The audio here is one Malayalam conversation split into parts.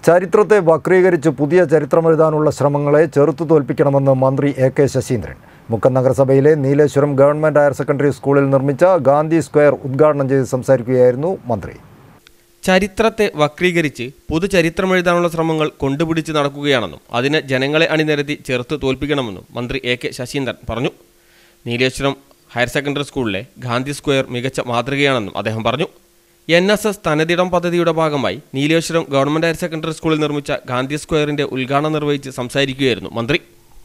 ചരിത്രത്തെ വക്രീകരിച്ച് പുതിയ ചരിത്രമെഴുതാനുള്ള ശ്രമങ്ങളെ ചെറുത്തു തോൽപ്പിക്കണമെന്ന് മന്ത്രി എ കെ ശശീന്ദ്രൻ മുക്കം നഗരസഭയിലെ നീലേശ്വരം ഗവൺമെൻറ് ഹയർ സെക്കൻഡറി സ്കൂളിൽ നിർമ്മിച്ച ഗാന്ധി സ്ക്വയർ ഉദ്ഘാടനം ചെയ്ത് സംസാരിക്കുകയായിരുന്നു മന്ത്രി ചരിത്രത്തെ വക്രീകരിച്ച് പുതുചരിത്രമെഴുതാനുള്ള ശ്രമങ്ങൾ കൊണ്ടുപിടിച്ച് നടക്കുകയാണെന്നും അതിനെ ജനങ്ങളെ അണിനിരത്തി ചെറുത്ത് തോൽപ്പിക്കണമെന്നും മന്ത്രി എ കെ ശശീന്ദ്രൻ പറഞ്ഞു നീലേശ്വരം ഹയർ സെക്കൻഡറി സ്കൂളിലെ ഗാന്ധി സ്ക്വയർ മികച്ച മാതൃകയാണെന്നും അദ്ദേഹം പറഞ്ഞു എൻ എസ് എസ് തനതിടം പദ്ധതിയുടെ ഭാഗമായി നീലേശ്വരം ഗവൺമെൻറ് ഹയർ സെക്കൻഡറി സ്കൂളിൽ നിർമ്മിച്ച ഗാന്ധി സ്ക്വയറിന്റെ ഉദ്ഘാടനം നിർവഹിച്ച് സംസാരിക്കുകയായിരുന്നു മന്ത്രി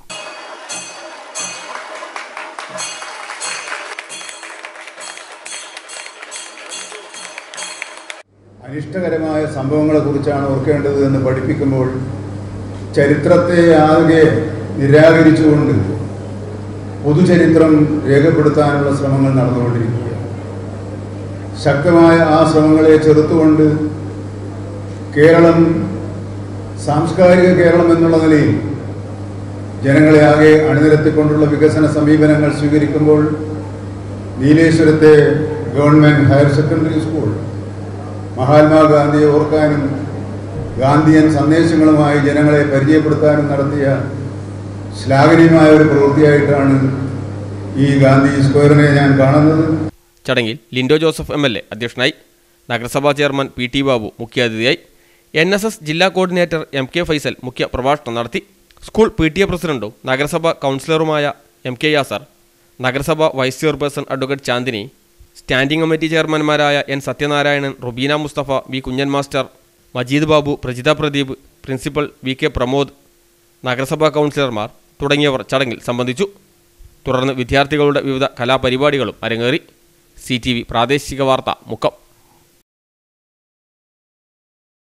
അനിഷ്ടകരമായ സംഭവങ്ങളെക്കുറിച്ചാണ് ഓർക്കേണ്ടത് എന്ന് പഠിപ്പിക്കുമ്പോൾ ചരിത്രത്തെ ആകെ നിരാകരിച്ചുകൊണ്ട് പൊതുചരിത്രം രേഖപ്പെടുത്താനുള്ള ശ്രമങ്ങൾ നടന്നുകൊണ്ടിരിക്കുകയാണ് ശക്തമായ ആ ശ്രമങ്ങളെ ചെറുത്തുകൊണ്ട് കേരളം സാംസ്കാരിക കേരളം എന്നുള്ള നിലയിൽ ജനങ്ങളെ ആകെ അണിനിരത്തിക്കൊണ്ടുള്ള വികസന സമീപനങ്ങൾ സ്വീകരിക്കുമ്പോൾ നീലേശ്വരത്തെ ഗവൺമെൻറ് ഹയർ സെക്കൻഡറി സ്കൂൾ മഹാത്മാഗാന്ധിയെ ഓർക്കാനും ഗാന്ധിയൻ സന്ദേശങ്ങളുമായി ജനങ്ങളെ പരിചയപ്പെടുത്താനും നടത്തിയ ശ്ലാഘനീയമായ ഒരു പ്രവൃത്തിയായിട്ടാണ് ഈ ഗാന്ധി സ്ക്വയറിനെ ഞാൻ കാണുന്നത് ചടങ്ങിൽ Lindo Joseph M L A അധ്യക്ഷനായി നഗരസഭാ ചെയർമാൻ പി ടി ബാബു മുഖ്യാതിഥിയായി എൻ എസ് എസ് ജില്ലാ കോർഡിനേറ്റർ എം കെ ഫൈസൽ മുഖ്യ പ്രഭാഷണം നടത്തി സ്കൂൾ പി ടി എ പ്രസിഡന്റും നഗരസഭാ കൗൺസിലറുമായ എം കെ യാസർ നഗരസഭ vice chairperson advocate Chandini standing committee ചെയർമാൻമാരായ N Sathyanarayanan Rubeena Musthafa V Kunhan master Majeed Babu Prajitha Pradeep principal V K Pramod നഗരസഭാ കൗൺസിലർമാർ തുടങ്ങിയവർ ചടങ്ങിൽ സംബന്ധിച്ചു തുടർന്ന് വിദ്യാർത്ഥികളുടെ വിവിധ കലാപരിപാടികളും അരങ്ങേറി സി ടി വി പ്രാദേശിക വാർത്ത മുക്കം